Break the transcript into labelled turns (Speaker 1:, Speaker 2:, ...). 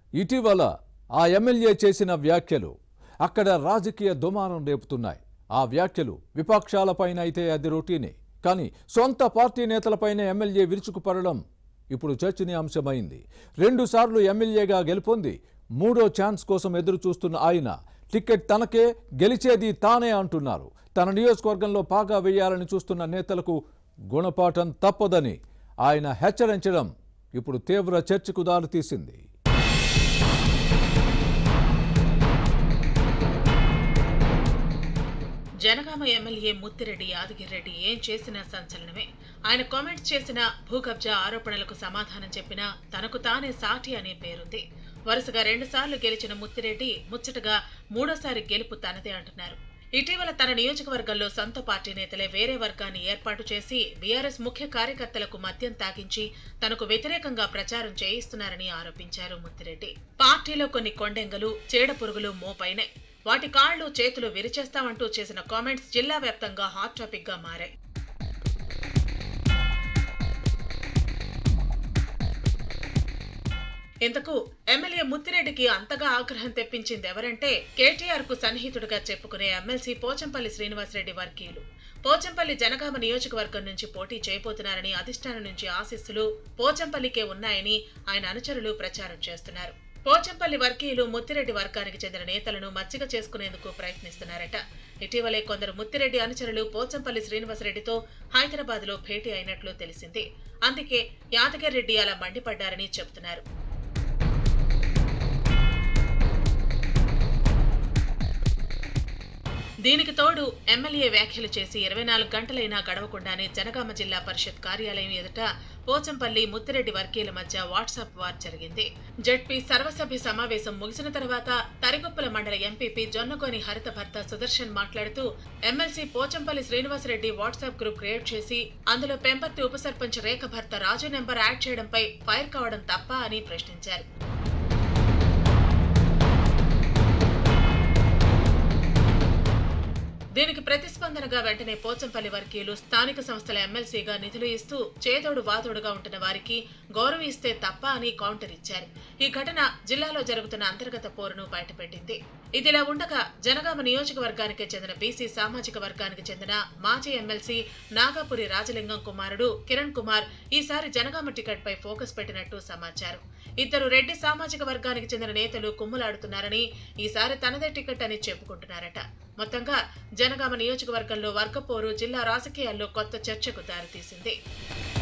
Speaker 1: ఇటీవల ఆ ఎమ్మెల్యే చేసిన వ్యాఖ్యలు అక్కడ రాజకీయ దుమారం రేపుతున్నాయి ఆ వ్యాఖ్యలు విపక్షాలపైన అయితే అది రొటీనే కానీ సొంత పార్టీ నేతలపైన ఎమ్మెల్యే విరుచుకుపడడం ఇప్పుడు చర్చనీయాంశమైంది రెండుసార్లు ఎమ్మెల్యేగా గెలుపొంది మూడో ఛాన్స్ కోసం ఎదురు చూస్తున్న ఆయన టికెట్ తనకే గెలిచేది తానే అంటున్నారు తన నియోజకవర్గంలో పాగా వేయాలని చూస్తున్న నేతలకు గుణపాఠం తప్పదని ఆయన హెచ్చరించడం ఇప్పుడు తీవ్ర చర్చకు దారితీసింది
Speaker 2: జనగామ ఎమ్మెల్యే ముత్తిరెడ్డి యాదగిరిరెడ్డి ఏం చేసినా సంచలనమే ఆయన కామెంట్స్ చేసిన భూకబ్జా ఆరోపణలకు సమాధానం చెప్పినా తనకు తానే సాటి అనే పేరుంది వరుసగా రెండుసార్లు గెలిచిన ముత్తిరెడ్డి ముచ్చటగా మూడోసారి గెలుపు తనదే అంటున్నారు ఇటీవల తన నియోజకవర్గంలో సొంత పార్టీ నేతలే వేరే వర్గాన్ని ఏర్పాటు చేసి బీఆర్ఎస్ ముఖ్య కార్యకర్తలకు మద్యం తాగించి తనకు వ్యతిరేకంగా ప్రచారం చేయిస్తున్నారని ఆరోపించారు ముత్తిరెడ్డి పార్టీలో కొన్ని కొండెంగలు చీడ పురుగులు మోపైనే వాటి కాళ్లు చేతులు విరిచేస్తామంటూ చేసిన కామెంట్స్ జిల్లా వ్యాప్తంగా హాట్ టాపిక్ గా మారాయి ఇంతకు ఎమ్మెల్యే ముత్తిరెడ్డికి అంతగా ఆగ్రహం తెప్పించింది ఎవరంటే కేటీఆర్ కు సన్నిహితుడిగా చెప్పుకునే ఎమ్మెల్సీ పోచంపల్లి శ్రీనివాసరెడ్డి వర్గీయులు పోచంపల్లి జనగామ నియోజకవర్గం నుంచి పోటీ చేయబోతున్నారని అధిష్టానం నుంచి ఆశీస్సులు పోచంపల్లికే ఉన్నాయని ఆయన అనుచరులు ప్రచారం చేస్తున్నారు పోచంపల్లి వర్గీయులు ముత్తిరెడ్డి వర్గానికి చెందిన నేతలను మచ్చిక చేసుకునేందుకు ప్రయత్నిస్తున్నారట ఇటీవలే కొందరు ముత్తిరెడ్డి అనుచరులు పోచంపల్లి శ్రీనివాసరెడ్డితో హైదరాబాద్ లో భేటీ అయినట్లు తెలిసింది అందుకే యాదగిరెడ్డి అలా మండిపడ్డారని చెబుతున్నారు దీనికి తోడు ఎమ్మెల్యే వ్యాఖ్యలు చేసి ఇరవై నాలుగు గంటలైనా గడవకుండానే జనగామ జిల్లా పరిషత్ కార్యాలయం ఎదుట పోచంపల్లి ముత్తిరెడ్డి వర్గీయుల మధ్య వాట్సాప్ వార్ జరిగింది జడ్పీ సర్వసభ్య సమావేశం ముగిసిన తర్వాత తరిగొప్పల మండల ఎంపీపీ జొన్నకోని హరిత భర్త సుదర్శన్ మాట్లాడుతూ MLC Pochampally Srinivasa Reddy WhatsApp group create చేసి అందులో పెంపర్తి ఉప సర్పంచ్ రేఖ భర్త రాజు నెంబర్ యాడ్ చేయడంపై ఫైర్ కావడం తప్ప అని ప్రశ్నించారు దీనికి ప్రతిస్పందనగా వెంటనే పోచంపల్లి వర్గీయులు స్థానిక సంస్థల ఎమ్మెల్సీగా నిధులు ఇస్తూ చేదోడు వాదోడుగా ఉంటున్న వారికి గౌరవం ఇస్తే తప్ప అని కౌంటర్ ఇచ్చారు ఈ ఘటన జిల్లాలో జరుగుతున్న అంతర్గత పోరును బయటపెట్టింది ఇదిలా ఉండగా జనగామ నియోజకవర్గానికి చెందిన బీసీ సామాజిక వర్గానికి చెందిన మాజీ ఎమ్మెల్సీ నాగాపురి రాజలింగం కుమారుడు కిరణ్ కుమార్ ఈసారి జనగామ టికెట్ పై ఫోకస్ పెట్టినట్టు సమాచారం ఇద్దరు రెడ్డి సామాజిక వర్గానికి చెందిన నేతలు కుమ్ములాడుతున్నారని ఈసారి తనదే టికెట్ అని చెప్పుకుంటున్నారట మొత్తంగా జనగామ నియోజకవర్గంలో వర్గపోరు జిల్లా రాజకీయాల్లో కొత్త చర్చకు దారితీసింది